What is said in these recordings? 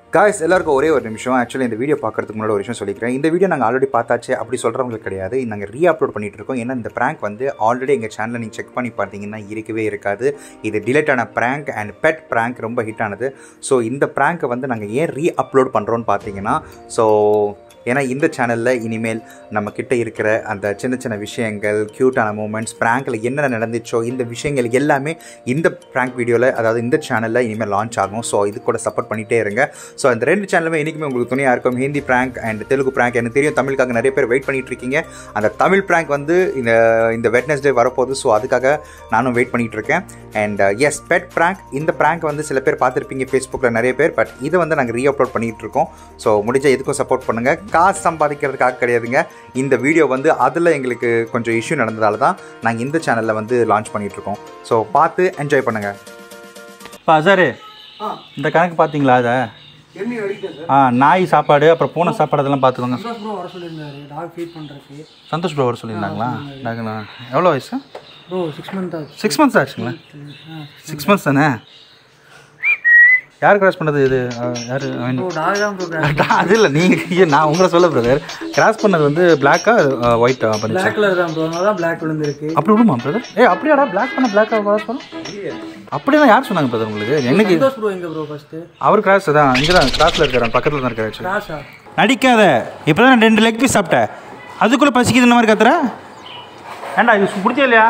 Guys எல்லாருக்கும் ஒரே ஒரு நிமிஷம் ஆக்சுவலி இந்த வீடியோ பார்க்கறதுக்கு முன்னாடி ஒரு விஷயம் சொல்லிக்கிறேன் இந்த வீடியோ நாங்கள் ஆல்ரெடி பார்த்தாச்சு அப்படி சொல்கிறவங்களுக்கு கிடையாது நாங்கள் ரீ அப்லோட் பண்ணிட்டு இருக்கோம் ஏன்னா இந்த ப்ராங்க் வந்து ஆல்ரெடி எங்கள் சேனலில் நீங்கள் செக் பண்ணி பார்த்தீங்கன்னா இருக்கவே இருக்காது இது டிலேட் ஆன ப்ராங்க் அண்ட் பெட் ப்ராங்க் ரொம்ப ஹிட் ஆனது ஸோ இந்த ப்ராங்க்கை வந்து நாங்கள் ஏன் ரீ அப்லோட் பண்ணுறோன்னு பார்த்தீங்கன்னா ஸோ ஏன்னா இந்த சேனலில் இனிமேல் நம்ம கிட்ட இருக்கிற அந்த சின்ன சின்ன விஷயங்கள் க்யூட்டான மூமெண்ட்ஸ் ப்ராங்கில் என்னென்ன நடந்துச்சோ இந்த விஷயங்கள் எல்லாமே இந்த ப்ராங்க் வீடியோவில் அதாவது இந்த சேனலில் இனிமேல் லான்ச் ஆகும் ஸோ இது கூட சப்போர்ட் பண்ணிகிட்டே இருங்க ஸோ அந்த ரெண்டு சேனலுமே என்றைக்குமே உங்களுக்கு துணையாக இருக்கும் Hindi prank and Telugu prank எனக்கு தெரியும் தமிழுக்காக நிறைய பேர் வெயிட் பண்ணிட்டு இருக்கீங்க அந்த தமிழ் ப்ராங்க் வந்து இந்த இந்த வெட்னஸ்டே வரப்போகுது ஸோ அதுக்காக நானும் வெயிட் பண்ணிட்டு இருக்கேன் அண்ட் எஸ் பெட் ப்ராங்க் இந்த ப்ராங்க் வந்து சில பேர் பார்த்துருப்பீங்க ஃபேஸ்புக்கில் நிறைய பேர் பட் இதை வந்து நாங்கள் ரீ அப்லோட் பண்ணிட்டு இருக்கோம் ஸோ முடிஞ்ச எதுக்கும் சப்போர்ட் பண்ணுங்கள் காசு சம்பாதிக்கிறதுக்காக கிடையாதுங்க இந்த வீடியோ வந்து அதில் எங்களுக்கு கொஞ்சம் இஷ்யூ நடந்ததால தான் நாங்கள் இந்த சேனலில் வந்து லான்ச் பண்ணிகிட்ருக்கோம் ஸோ பார்த்து என்ஜாய் பண்ணுங்கள் இப்போ அசாரு இந்த கணக்கு பார்த்தீங்களா அதை எண்ணி அடிக்கிட்டேன் சார் ஆ நாய் சாப்பாடு அப்புறம் பூனை சாப்பாடு அதெல்லாம் பார்த்துக்கோங்க சந்தோஷ் ப்ரோ வர சொல்லியிருந்தாரு டாக் ஃபீட் பண்ணுறதுக்கு சந்தோஷ் ப்ரோ வர சொல்லியிருந்தாங்களா டாக்டர் எவ்வளோ வயசு ப்ரோ சிக்ஸ் மந்த் ஆச்சு சிக்ஸ் மந்த்ஸ் ஆச்சுங்களா சிக்ஸ் மந்த்ஸ் தானே யார் கிராஸ் பண்ணது இது யார் ஐ மீன் ப்ரோ டாக் தான் ப்ரோ அது இல்லை நீங்கள் நான் உங்களை சொல்ல பிரதர் கிராஸ் பண்ணது வந்து பிளாக்கா ஒயிட்டா பண்ணுச்சு பிளாக் கலர் தான் ப்ரோ அதனால தான் பிளாக் விழுந்திருக்கு அப்படி விடுமா பிரதர் ஏ அப்படியாடா பிளாக் பண்ண பிளாக்காக கிராஸ் பண்ணும் அப்படியெல்லாம் யார் சொன்னாங்க பிரதர் உங்களுக்கு எனக்கு சந்தோஷ் ப்ரோ எங்க ப்ரோ ஃபர்ஸ்ட் அவர் கிராஸ் தான் இங்கே தான் கிராஸில் இருக்காரு பக்கத்தில் தான் இருக்காரு actually. கிராஸா நடிக்காத இப்போ தான் ரெண்டு லெக் பீஸ் சாப்பிட்டேன் அதுக்குள்ளே பசிக்குது இந்த மாதிரி கத்துற ஏண்டா இது பிடிச்சா இல்லையா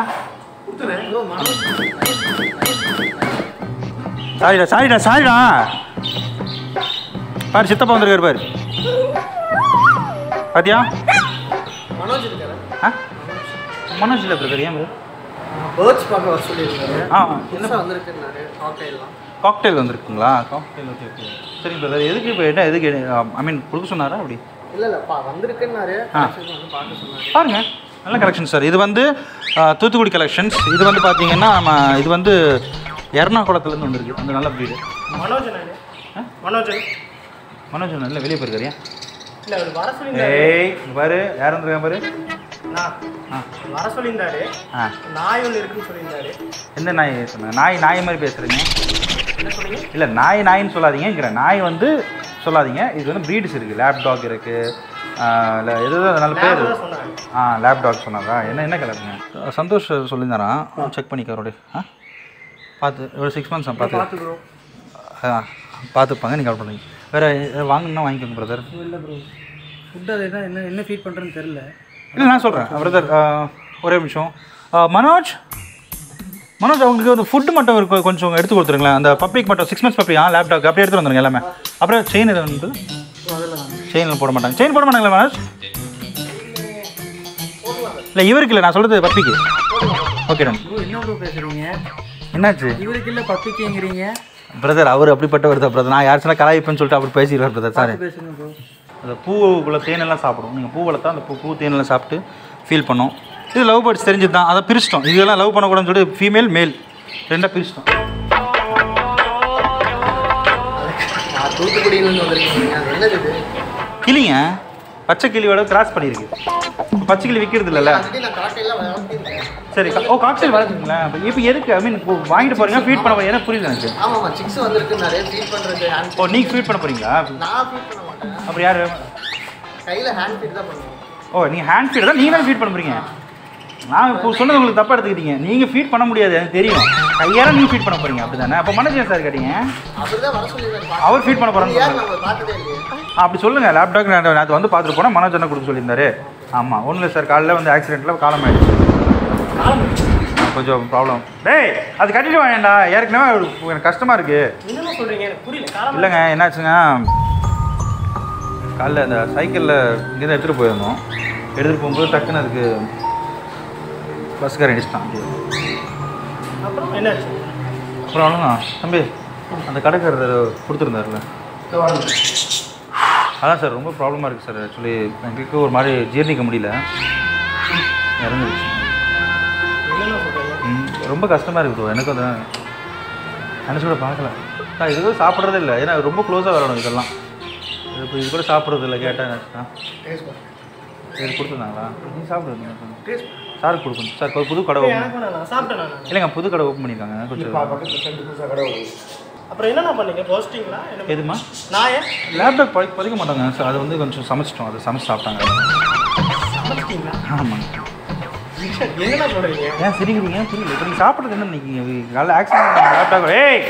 சாரிடா சாரிடா சாரிடா பாரு சித்தப்பா வந்திருக்காரு பாரு பாத்தியா மனோஜ் இருக்காரு ஆ மனோஜ் இல்லை பிரதர் ஏன் bro? பேர்ட்ஸ் பார்க்க வர சொல்லியிருக்காரு ஆ என்ன வந்திருக்குன்னாரு காக்கைலாம் காக்டெயில் வந்திருக்குங்களா காக்டெயில் ஓகே ஓகே சரி பிரதர் எதுக்கு இப்போ என்ன எதுக்கு ஐ மீன் கொடுக்க சொன்னாரா அப்படி இல்லை இல்லை பா வந்திருக்குன்னாரு ஆ. வந்து பார்க்க சொன்னாரு பாருங்க நல்ல கலெக்ஷன் சார் இது வந்து ஆ, தூத்துக்குடி கலெக்ஷன்ஸ் இது வந்து பார்த்தீங்கன்னா நம்ம இது வந்து எர்ணாகுளத்துலேருந்து வந்திருக்கு அந்த நல்ல ப்ரீடு மனோஜ் நானு மனோஜ் மனோஜ் நல்ல வெளியே போயிருக்காரியா இல்லை அவர் வர ஏய் இங்க பாரு யார் வந்திருக்காங்க பாரு நான் ஆ வர சொல்லியிருந்தாரு ஆ நாய் ஒன்று இருக்குன்னு சொல்லியிருந்தாரு எந்த நாய் சொன்னேன் நாய் நாய் மாதிரி பேசுகிறீங்க என்ன சொன்னீங்க இல்லை நாய் நாயின்னு சொல்லாதீங்கிறேன் நாய் வந்து சொல்லாதீங்க இது வந்து ப்ரீட்ஸ் இருக்குது லேப் டாக் இருக்குது இல்லை எது எது நல்ல பேர் சொன்னாரு ஆ லேப் டாக் சொன்னாரா என்ன என்ன கலருங்க சந்தோஷ் சொல்லியிருந்தாரான் செக் பண்ணிக்க அவருடைய ஆ பார்த்து ஒரு சிக்ஸ் மந்த்ஸ் பார்த்து பார்த்து ப்ரோ ஆ பார்த்துப்பாங்க நீங்கள் கால் பண்ணுங்க வேறு வாங்கணும்னா வாங்கிக்கோங்க பிரதர் இல்லை ப்ரோ ஃபுட் அது என்ன என்ன என்ன ஃபீட் பண்ணுறேன்னு தெரில இல்லை நான் சொல்கிறேன் பிரதர் ஒரே நிமிஷம் ஆ, மனோஜ் மனோஜ் அவங்களுக்கு ஒரு ஃபுட்டு மட்டும் இருக்கு கொஞ்சம் எடுத்து கொடுத்துருங்களேன் அந்த பப்ளிக் மட்டும் சிக்ஸ் மந்த்ஸ் பப்ளிக் ஆ லேப்டாப் அப்படியே எடுத்து வந்துருங்க எல்லாமே அப்புறம் செயின் எது வந்து அதெல்லாம் செயினில் போட மாட்டாங்க செயின் போட மாட்டாங்களா மனோஜ் இல்லை இவருக்கு இல்லை நான் சொல்கிறது பப்பிக்கு ஓகே டன் ப்ரோ என்ன ப்ரோ பேசுகிறீங்க என்னாச்சு இவருக்கு இல்லை பப்பிக்குங்கிறீங்க பிரதர் அவர் அப்படிப்பட்டவர் தான் பிரதர் நான் யார் சொன்னால் கலாய்ப்பேன்னு சொல்லிட்டு அவர் பேசிடுவார் பிரதர் சாரி பேசுங்க ப்ரோ அந்த பூவுக்குள்ள தேனெல்லாம் சாப்பிடும் நீங்கள் பூ வளர்த்தா அந்த பூ பூ தேனெல்லாம் சாப்பிட்டு ஃபீல் பண்ணோம் இது லவ் பேர்ட்ஸ் தெரிஞ்சது தான் அதை பிரிச்சிட்டோம் இதெல்லாம் லவ் பண்ணக்கூடாதுன்னு சொல்லிட்டு ஃபீமேல் மேல் ரெண்டாக பிரிச்சிட்டோம் நான் தூத்துக்குடியிலேருந்து வந்திருக்கீங்க அது என்னது இது கிளிங்க பச்சை கிளியோட கிராஸ் பண்ணியிருக்கு பச்சை கிளி விற்கிறது இல்லைல்ல ஆல்ரெடி நான் காக்கையெல்லாம் வளர்த்திருக்கேன் சரி ஓ காக்டெயில் வளர்க்குங்களா இப்போ எதுக்கு ஐ மீன் வாங்கிட்டு போகிறீங்க ஃபீட் பண்ண போறீங்க எனக்கு புரியல எனக்கு ஆமாம்மா சிக்ஸ் வந்திருக்குன்னாரு ஃபீட் பண்ணுறது ஹேண்ட் ஓ நீங்கள் ஃபீட் பண்ண போகிறீங்களா நான் ஃபீட் பண்ண மாட்டேன் அப்புறம் யார் கையில் ஹேண்ட் ஃபீட் தான் பண்ணுவேன் ஓ நீங்கள் ஹேண்ட் ஃபீட் தான் நீங்கள் தான் ஃபீட் பண்ண போகிறீங்க நான் இப்போ சொன்னது உங்களுக்கு தப்பாக எடுத்துக்கிட்டீங்க நீங்கள் ஃபீட் பண்ண முடியாது எனக்கு தெரியும் கையால் நீங்கள் ஃபீட் பண்ண போகிறீங்க அப்படி தானே அப்போ மனசே சார் கேட்டீங்க அவர் தான் வர சொல்லியிருந்தாரு அவர் ஃபீட் பண்ண போகிறான்னு யார் நம்ம பார்த்ததே இல்லையே அப்படி சொல்லுங்கள் லேப்டாப் நான் நேற்று வந்து பார்த்துட்டு போனால் மனோஜ் அண்ணா கொடுக்க சொல்லியிருந்தாரு ஆமாம் ஒன்றும் இல்லை சார் காலையில் வந்து ஆக்சிடெண்ட்டில் காலம் ஆயிடுச்சு ஆ, கொஞ்சம் ப்ராப்ளம் டேய் அது கட்டிட்டு வாங்கடா ஏற்கனவே ஒரு- எனக்கு கஷ்டமாக இருக்குது என்னென்ன சொல்கிறீங்க எனக்கு புரியல காலம் இல்லைங்க என்னாச்சுங்க காலைல அந்த சைக்கிளில் இங்கேருந்து எடுத்துகிட்டு போயிருந்தோம் எடுத்துகிட்டு போகும்போது டக்குன்னு அதுக்கு பஸ்காரன் அடிச்சிட்டான் அப்படியே அப்புறம் என்னாச்சு அப்புறம் அவ்வளோதான் தம்பி அந்த கடைக்காரர் கொடுத்துருந்தாருல அதான் சார் ரொம்ப ப்ராப்ளமாக இருக்குது சார் ஆக்சுவலி எங்களுக்கு ஒரு மாதிரி ஜீர்ணிக்க முடியல இறந்துருச்சு என்னென்ன சொல்கிறீங்க ம், ரொம்ப கஷ்டமாக இருக்குது bro. எனக்கு அந்த நினச்சி கூட பார்க்கல நான் இது கூட சாப்பிட்றதே இல்லை ஏன்னா ரொம்ப க்ளோஸாக வரணும் இதெல்லாம் இது இப்போ இது கூட சாப்பிட்றது இல்லை கேட்டால் என்னாச்சுன்னா டேஸ்ட் பண்ணு சரி கொடுத்துருந்தாங்களா நீ சாப்பிடுங்க டேஸ்ட் சாருக்கு கொடுக்கணும் சார் ஒரு புது கடை ஓப்பன் எனக்கு நான் சாப்பிட்டேன் நான் இல்லைங்க புது கடை ஓப்பன் பண்ணியிருக்காங்க கொஞ்சம் அப்புறம் என்னண்ணா பண்ணீங்க போஸ்டிங்களா என்ன எதுமா நான் ஏன் லேப்டாப் பதி பதிக்க மாட்டாங்க சார் அது வந்து கொஞ்சம் சமைச்சிட்டோம் அது சமைச்சு சாப்பிட்டாங்க சமைச்சிட்டீங்களா ஆமாங்க என்னண்ணா சொல்கிறீங்க ஏன் சிரிக்கிறீங்க புரியல இப்போ நீங்கள் சாப்பிட்றது என்ன நினைக்கிங்க காலைல ஆக்சிடென்ட் லேப்டாப் ஏய்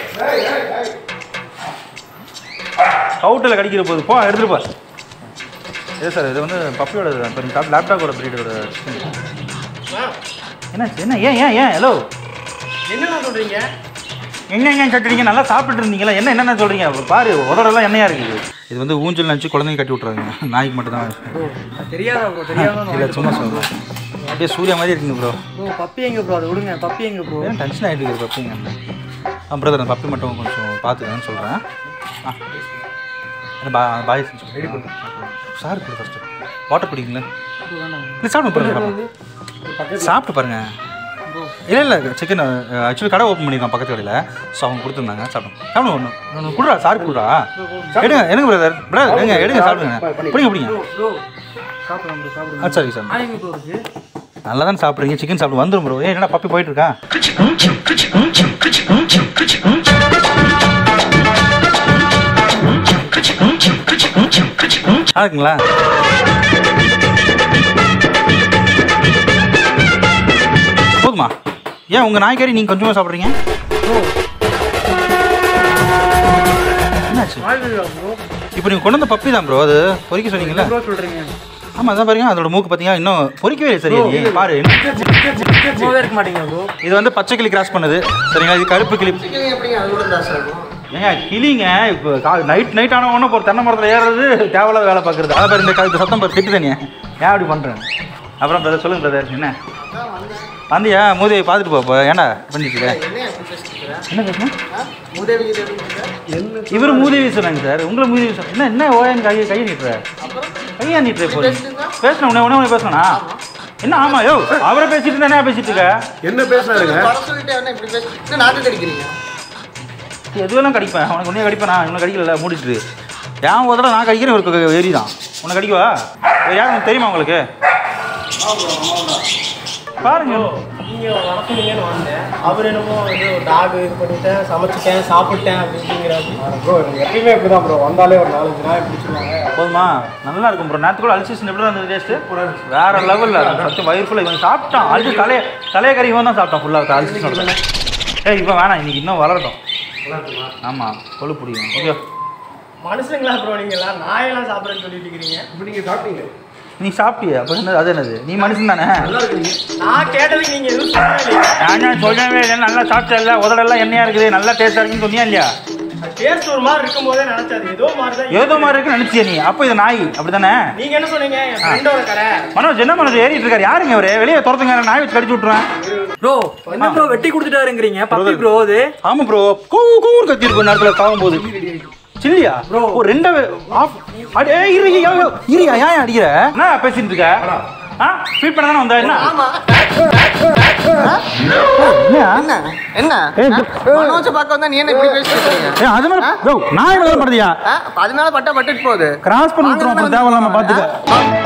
கவுட்டில் கடிக்கிற போது போ எடுத்துட்டு போ இல்லை சார் இது வந்து பப்பியோட இப்போ நீங்கள் லேப்டாப்போட பிரீடோட ஆ என்னாச்சு என்ன ஏன் ஏன் ஏன் ஹலோ என்னண்ணா சொல்கிறீங்க எங்க எங்க கட்டுறீங்க நல்லா சாப்பிட்டுட்டு இருந்தீங்களா என்ன என்னென்ன சொல்கிறீங்க பாரு உதடெல்லாம் எண்ணெயாக இருக்குது இது வந்து ஊஞ்சல் நினச்சி குழந்தைங்க கட்டி விட்றாங்க நாய்க்கு மட்டும் தான் தெரியாதா ப்ரோ தெரியாம இல்லை சும்மா சொல்கிறேன் அப்படியே சூர்யா மாதிரி இருக்குங்க ப்ரோ ப்ரோ பப்பி எங்க ப்ரோ அதை விடுங்க பப்பி எங்க ப்ரோ ஏன் டென்ஷன் ஆகிட்டு இருக்குது பப்பிங்க ஆ பிரதர் அந்த பப்பி மட்டும் கொஞ்சம் பார்த்துக்கன்னு சொல்கிறேன் ஆ என்ன பா பாய் செஞ்சு ரெடி பண்ணு சார் கொடு ஃபஸ்ட்டு வாட்டர் குடிங்களா இல்லை சாப்பிட்டு பாருங்க சாப்பிட்டு பாருங்க இல்லை இல்லை சிக்கன் ஆக்சுவலி கடை ஓப்பன் பண்ணியிருக்கான் பக்கத்து கடையில் ஸோ அவங்க கொடுத்துருந்தாங்க சாப்பிடும் சாப்பிடுங்க ஒன்று ஒன்று கொடுறா சார் கொடுறா எடுங்க எடுங்க பிரதர் பிரதர் எடுங்க எடுங்க சாப்பிடுங்க பிடிங்க பிடிங்க ப்ரோ சாப்பிடலாம் ப்ரோ சாப்பிடுங்க ஆ சரி சார் நான் எங்க ப்ரோ இருக்கு நல்லா தான் சாப்பிட்றீங்க சிக்கன் சாப்பிட்டு வந்துடும் ப்ரோ ஏன் என்னடா பப்பி போயிட்டு இருக்கா நல்லா இருக்குங்களா போதுமா ஏன் உங்கள் நாய்க்கறி நீங்கள் கொஞ்சமாக சாப்பிட்றீங்க என்னாச்சு வாழ்விழா ப்ரோ இப்போ நீங்கள் கொண்டு வந்த பப்பி தான் ப்ரோ அது பொறிக்க சொன்னீங்கல்ல ப்ரோ சொல்கிறீங்க ஆமாம் அதான் பாருங்க அதோட மூக்கு பார்த்தீங்கன்னா இன்னும் பொறிக்கவே இல்லை சரி அது. பாரு சும்மாவே இருக்க மாட்டீங்க ப்ரோ இது வந்து பச்சை கிளி கிராஸ் பண்ணுது சரிங்களா இது கருப்பு கிளி எப்படிங்க அது கூட கிராஸ் ஆகும் ஏங்க கிளிங்க இப்போ கா நைட் நைட் ஆன உடனே ஒரு தென்னை மரத்தில் ஏறுறது தேவையில்லாத வேலை பார்க்குறது அதை பாரு இந்த க- இந்த சத்தம் பாரு திட்டு தனியா ஏன் அப்படி பண்ணுறேன் அப்புறம் பிரதர் சொல்லுங்க பிரதர் என்ன வந்தியா மூதையை பார்த்துட்டு போப்போ ஏன்டா பண்ணிட்டு இருக்க என்ன எப்படி பேசிட்டு என்ன பேசுனேன் மூதேவி கிட்ட என்ன இவர் மூதேவி சொன்னாங்க சார் உங்களை மூதேவி சொன்ன என்ன என்ன ஓயன் கையை கையை நீட்டுற கையா நீட்டுற இப்போ பேசணும் உடனே உடனே உடனே பேசணும்னா என்ன ஆமா யோ அவரை பேசிட்டு இருந்தா என்ன பேசிட்டு இருக்க என்ன பேசுறாருங்க வர சொல்லிட்டு என்ன இப்படி பேச என்ன நாட்டு கடிக்கிறீங்க எதுவெல்லாம் கடிப்பேன் உனக்கு உன்னைய கடிப்பேன் நான் இவனை கடிக்கல மூடிட்டு ஏன் ஒரு தடவை நான் கடிக்கிறேன் இவருக்கு ஏறி தான் உன்னை கடிக்கவா வேறு யாரும் உனக்கு தெரியுமா உங்களுக்கு பாருங்க நீங்க வர சொன்னீங்கன்னு வந்தேன் அவர் என்னமோ வந்து டாக் இது பண்ணிட்டேன் சமைச்சிட்டேன் சாப்பிட்டேன் அப்படிங்கிறாரு ப்ரோ எப்பயுமே இப்படி தான் ப்ரோ வந்தாலே ஒரு நாலஞ்சு நாள் பிடிச்சிருவாங்க போதுமா நல்லா இருக்கும் ப்ரோ நேற்று கூட அல்சிஷன் எப்படி இருந்தது டேஸ்ட்டு வேற லெவலில் சத்தியம் வயிறு ஃபுல்லாக இவன் சாப்பிட்டான் அல்சி தலைய தலைய கறி இவன் தான் சாப்பிட்டான் ஃபுல்லாக அல்சிஷன் ஏய் இப்போ வேணாம் இன்னைக்கு இன்னும் வளரட்டும் ஆமாம் கொழு பிடிக்கும் ஓகே மனுஷங்களா ப்ரோ நீங்களாம் நாயெல்லாம் சாப்பிட்றேன்னு சொல்லிட்டு இருக்கிறீங்க இப்போ நீங்க சாப்பிட்டீங்க நீ சாப்பிட்டியா அப்போ என்னது அது என்னது நீ மனுஷன் தானே நல்லா இருக்கீங்க நான் கேட்டதுக்கு நீங்க எதுவும் சொல்லவே இல்லையா நான் சொல்லவே இல்லை நல்லா சாப்பிட்டல உதடெல்லாம் எண்ணெயாக இருக்குது நல்லா டேஸ்ட்டாக இருக்குன்னு சொன்னியா இல்லையா டேஸ்ட் ஒரு மாதிரி இருக்கும் போதே நினைச்சது ஏதோ மாதிரி தான் ஏதோ மாதிரி இருக்குன்னு நினச்சியா நீ அப்போ இது நாய் அப்படி தானே நீங்க என்ன சொன்னீங்க என் ஃப்ரெண்டோட கடை மனோஜ் என்ன மனோஜ் ஏறிட்டு இருக்காரு யாருங்க அவரு வெளியே துரத்துங்க நாய் வச்சு கடிச்சு விட்ருவேன் ப்ரோ என்ன ப்ரோ வெட்டி கொடுத்துட்டாருங்கிறீங்க பப்பி ப்ரோ அது ஆமா ப்ரோ கூ கூர் கத்தி இருக்கும் நேரத்தில் காவும் போது சில்லியா ப்ரோ ஒரு ரெண்டு ஆஃப் அடே இரு இரு, இரு, இரியா ஏன் அடிக்கிற என்ன பேசிட்டு இருக்க ஆ ஃபீல் பண்ண தானே வந்தா என்ன என்ன என்ன ஏய், மனோஜை பார்க்க வந்தா நீ என்ன இப்படி பேசிட்டு இருக்கீங்க ஏய், அது மாதிரி ப்ரோ நான் என்ன பண்ணுறியா ஆ, அப்ப அது மேல பட்டா பட்டுட்டு போகுது கிராஸ் பண்ணி விட்டுருவோம் அப்புறம் தேவையில்லாம பார்த்துக்க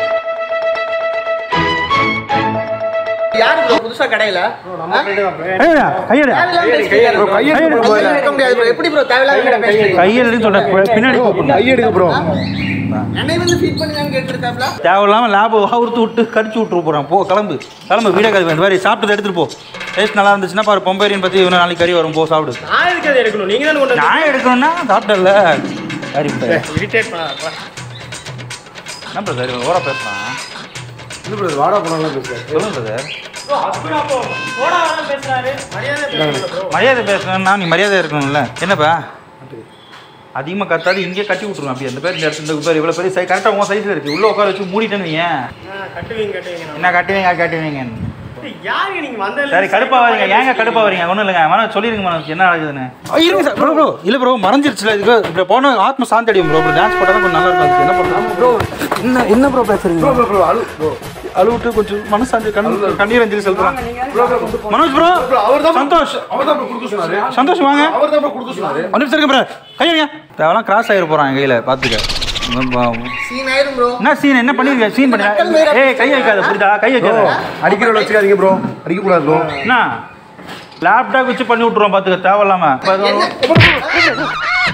யாரு bro புதுசா கடையில ஏய்டா, கையெடு ப்ரோ கையெடுக்க ப்ரோ இருக்க முடியாது bro எப்படி ப்ரோ தேவையில்லாத கடை பேசுறீங்க கையெடுன்னு சொல்றேன் பின்னாடி கூப்பிடணும் கையெடுக்க ப்ரோ என்னை வந்து ஃபீட் பண்ணுங்கன்னு கேட்டிருக்காப்ல தேவையில்லாமல் லேபை அவுர்த்து விட்டு கடிச்சு விட்டுரு போகிறான் போ கிளம்பு கிளம்பு வீடியோ கதை வேணும் வேறு சாப்பிட்டதை எடுத்துகிட்டு போ டேஸ்ட் நல்லா இருந்துச்சுன்னா பாரு பொம்பேரின்னு பற்றி இன்னும் நாளைக்கு கறி வரும் போ சாப்பிடு நான் எதுக்கு அதை எடுக்கணும் நீங்க தானே கொண்டு நான் எடுக்கணும்னா சாப்பிட்டல கறி முட்டை. இரிட்டேட் பண்ணாத என்ன பிரதர் ஓரா பேசலாம் இல்லை ப்ரோ வாடா போனாலும் பேசுறாரு சொல்லுங்க பிரதர் ப்ரோ அதுக்கு அப்போ போடா வேணா பேசுறாரு மரியாதை பேசுறீங்க ப்ரோ மரியாதை பேசணும்னா நீ மரியாதை இருக்கணும்ல என்னப்பா அதிகமாக கத்தாது இங்கே கட்டி விட்ருவேன் அப்படி அந்த பேர் இந்த இடத்துல இந்த பேர் இவ்வளோ பெரிய சை கரெக்டாக உன் சைஸில் இருக்குது உள்ளே உட்கார வச்சு மூடிட்டேன்னு வையேன் கட்டுவீங்க கட்டுவீங்க நான் என்ன கட்டுவீங்க கட்டுவீங்க யாருங்க நீங்க வந்ததுல சரி கடுப்பா வரீங்க ஏங்க கடுப்பா வரீங்க ஒன்றும் இல்லைங்க மன சொல்லிருங்க மனோஜ் என்ன நடக்குதுன்னு இருங்க சார் ப்ரோ ப்ரோ இல்லை ப்ரோ மறைஞ்சிருச்சுல இதுக்கு இப்போ போன ஆத்ம சாந்தி அடையும் ப்ரோ ப்ரோ டான்ஸ் போட்டால் தான் கொஞ்சம் நல்லா இருக்கும் அதுக்கு என்ன பண்ணுறோம் ப்ரோ என்ன என்ன ப்ரோ பேசுறீங்க ப்ரோ ப்ரோ ப்ரோ அழு ப்ரோ அழுவிட்டு கொஞ்சம் மனசாந்தி கண் கண்ணீர் அஞ்சலி செலுத்துறாங்க bro bro Manoj bro bro அவர் தான் சந்தோஷ் அவர் தான் ப்ரோ கொடுக்க சொன்னாரு சந்தோஷ் வாங்க அவர் தான் ப்ரோ கொடுக்க சொன்னாரு ஒரு நிமிஷம் இருங்க ப்ரோ கையங்க தேவலாம் கிராஸ் ஆகிட போகிறான் என் கையில் பார்த்துக்க சீன் ஆயிரும் ப்ரோ என்ன சீன் என்ன பண்ணிருக்க சீன் பண்ணி ஏய் கை வைக்காத புரியுதா கை வைக்காத அடிக்கிறவள வச்சுக்காதீங்க ப்ரோ அடிக்கக்கூடாது ப்ரோ என்ன லேப்டாப் வச்சு பண்ணி விட்ருவோம் பார்த்துக்க தேவையில்லாம இப்ப அது-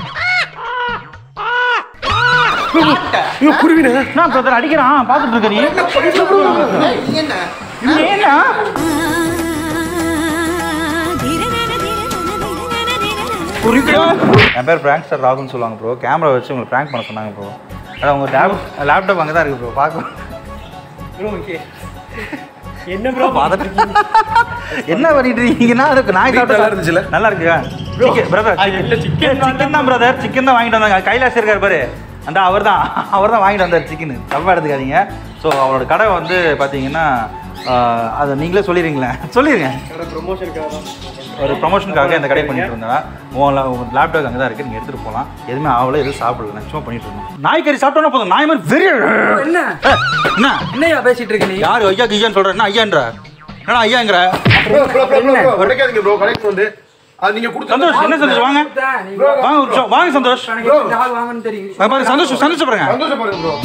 என்ன பிரதர் அடிக்கிறான் பார்த்துட்டு இருக்க நீ நீ ஏன்னா என் பேர் பிராங்க் ஸ்டார் ராகுல்னு சொல்லுவாங்க ப்ரோ கேமரா வச்சு உங்களை பிராங்க் பண்ண சொன்னாங்க ப்ரோ அதான் உங்கள் லேப் லேப்டாப் அங்கே தான் இருக்குது ப்ரோ பார்க்க என்ன ப்ரோ என்ன பண்ணிட்டு இருக்கீங்கன்னா அதுக்கு நாய் சாப்பிட்டா நல்லா இருந்துச்சுல்ல? நல்லா இருக்குயா சிக்கன் பிரதர் சிக்கன் சிக்கன் தான் பிரதர் சிக்கன் தான் வாங்கிட்டு வந்தாங்க கைலாஸ் இருக்கார் பாரு அந்த அவர் தான் அவர் தான் வாங்கிட்டு வந்தார் சிக்கன் தப்பாக எடுத்துக்காதீங்க ஸோ அவரோட கடை வந்து பார்த்தீங்கன்னா ஆஹ், அதை நீங்களே சொல்லிடுறீங்களேன் சொல்லிடுங்க ப்ரொமோஷனுக்காக தான் ஒரு ப்ரொமோஷனுக்காக இந்த கடை பண்ணிட்டு இருந்தேன் உன் உங்கள் லேப்டாப் அங்கே தான் இருக்குது நீங்கள் எடுத்துகிட்டு போகலாம் எதுவுமே ஆகல எதுவும் சாப்பிடல நான் சும்மா பண்ணிட்டு இருந்தோம் நாய்க்கறி சாப்பிட்டோன்னா போதும் நாய் மாதிரி வெறி என்ன என்ன என்னையா பேசிட்டு இருக்க நீ யார் ஐயா ஐயான்னு சொல்கிறேன் என்ன ஐயான்ற என்னடா ஐயாங்கிற ப்ரோ ப்ரோ ப்ரோ ப்ரோ உடைக்காதீங்க ப்ரோ கடைக்கு வந்து அது நீங்க கொடுத்த சந்தோஷ் என்ன சந்தோஷ் வாங்க நீங்க வாங்க ஒரு நிமிஷம். வாங்க சந்தோஷ் எனக்கு எப்படி டாக் வாங்கணும்னு தெரியும் அங்க பாருங்க சந்தோஷ் சந்தோஷ் பாருங்க சந்தோஷப்படுங்க ப்ரோ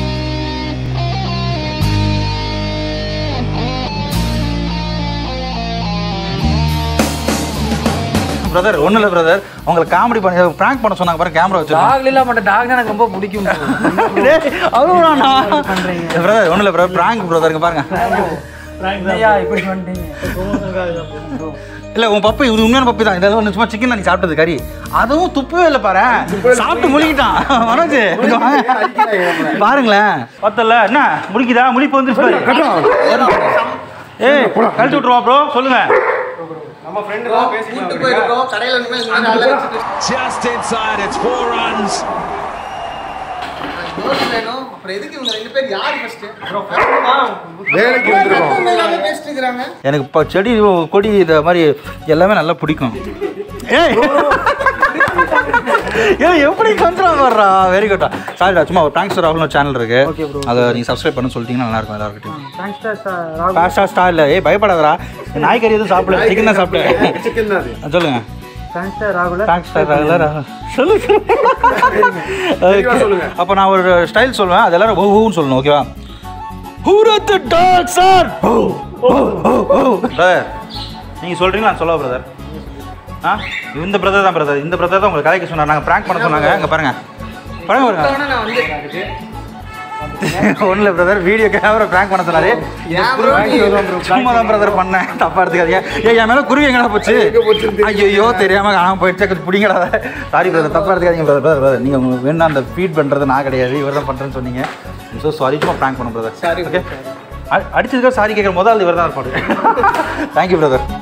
பிரதர் ஒன்றும் இல்லை பிரதர் உங்களை காமெடி பண்ணி ப்ராங்க் பண்ண சொன்னாங்க பாருங்க கேமரா வச்சு டாக்ல இல்லாம மாட்டேன் டாக் எனக்கு ரொம்ப பிடிக்கும் அவ்வளோண்ணா பிரதர் ஒன்றும் இல்லை பிரதர் ப்ராங்க் பிரதருங்க பாருங்க என்னய்யா இப்படி பண்ணிட்டீங்க இல்லை உன் பப்பு இது உண்மையான பப்பி தான் இதெல்லாம் ஒன்று சும்மா சிக்கன் தான் நீ சாப்பிட்டது கறி அதுவும் துப்பவே இல்லை பாரு சாப்பிட்டு முழுகிட்டான் மனோஜ் இங்க வாங்க. பாருங்களேன் பார்த்தல என்ன முடிக்குதா முடிப்பு வந்துருச்சு பாரு ஏய் கழிச்சு விட்ருவா ப்ரோ சொல்லுங்க நம்ம ஃப்ரெண்டு தான் பேசி கூட்டு போயிருக்கோம் கடையில இனிமேல் இந்த மாதிரி ஆளை வச்சுட்டு Just inside, it's four runs. கோல் வேணும் அப்புறம் எதுக்கு இவங்க ரெண்டு பேர் யார் ஃபர்ஸ்ட் வேலைக்கு வந்திருக்கோம் பேசிட்டு இருக்கிறாங்க எனக்கு இப்போ செடி கொடி இந்த மாதிரி எல்லாமே நல்லா பிடிக்கும் ஏய் ஏய் எப்படி கண்ட்ரோல் வர்றா வெரி குட்டா சாரிடா சும்மா ஒரு டாங்க்ஸ் ராகுல்னு சேனல் இருக்கு அதை நீங்கள் சப்ஸ்கிரைப் பண்ண சொல்லிட்டீங்கன்னா நல்லா இருக்கும் எல்லாருக்கிட்டையும் தேங்க்ஸ் பாஸ்டா ஸ்டார் இல்லை ஏய் பயப்படாதரா நாய்க்கறி எதுவும் சாப்பிடல சிக்கன் தான் சாப்பிட்டேன் சிக்கன் தான் அது சொல்லுங்க தேங்க்ஸ் ராகுல டாங்க்ஸ் ஸ்டார் ராகுல சொல்லு சொல்லுங்க. அப்போ நான் ஒரு ஸ்டைல் சொல்லுவேன் அது எல்லாரும் ஓ ஓன்னு சொல்லணும் ஓகேவா Who let the dogs out? Brother நீங்கள் சொல்கிறீங்களா நான் சொல்லுவா பிரதர் ஆ இந்த பிரதர் தான் பிரதர் இந்த பிரதர் தான் உங்களுக்கு கதைக்க சொன்னார் நாங்கள் ப்ராங்க் பண்ண சொன்னாங்க அங்கே பாருங்க பாருங்க பாருங்க நான் வந்து ஒன்றும் இல்லை பிரதர் வீடியோ கேமரா ப்ராங்க் பண்ண சொன்னாரு ஏன் bro நீ- சும்மா தான் பிரதர் பண்ணேன் தப்பா எடுத்துக்காதீங்க ஏய் என் மேலே குருவி எங்கடா போச்சு ஐயோ தெரியாம காணாம போயிடுச்சு கொஞ்சம் பிடிங்கடா சாரி பிரதர் தப்பா எடுத்துக்காதீங்க பிரதர் பிரதர் பிரதர் நீங்கள் உங்களுக்கு வேணும் அந்த ஃபீட் பண்ணுறது நான் கிடையாது இவர் தான் பண்ணுறேன்னு சொன்னீங்க ஸோ சாரி சும்மா ப்ராங்க் பண்ண பிரதர் Sorry, ஓகே அடிச்சதுக்காக சாரி கேட்குற முதல் இவர் தான் இருப்பாரு தேங்க்யூ பிரதர்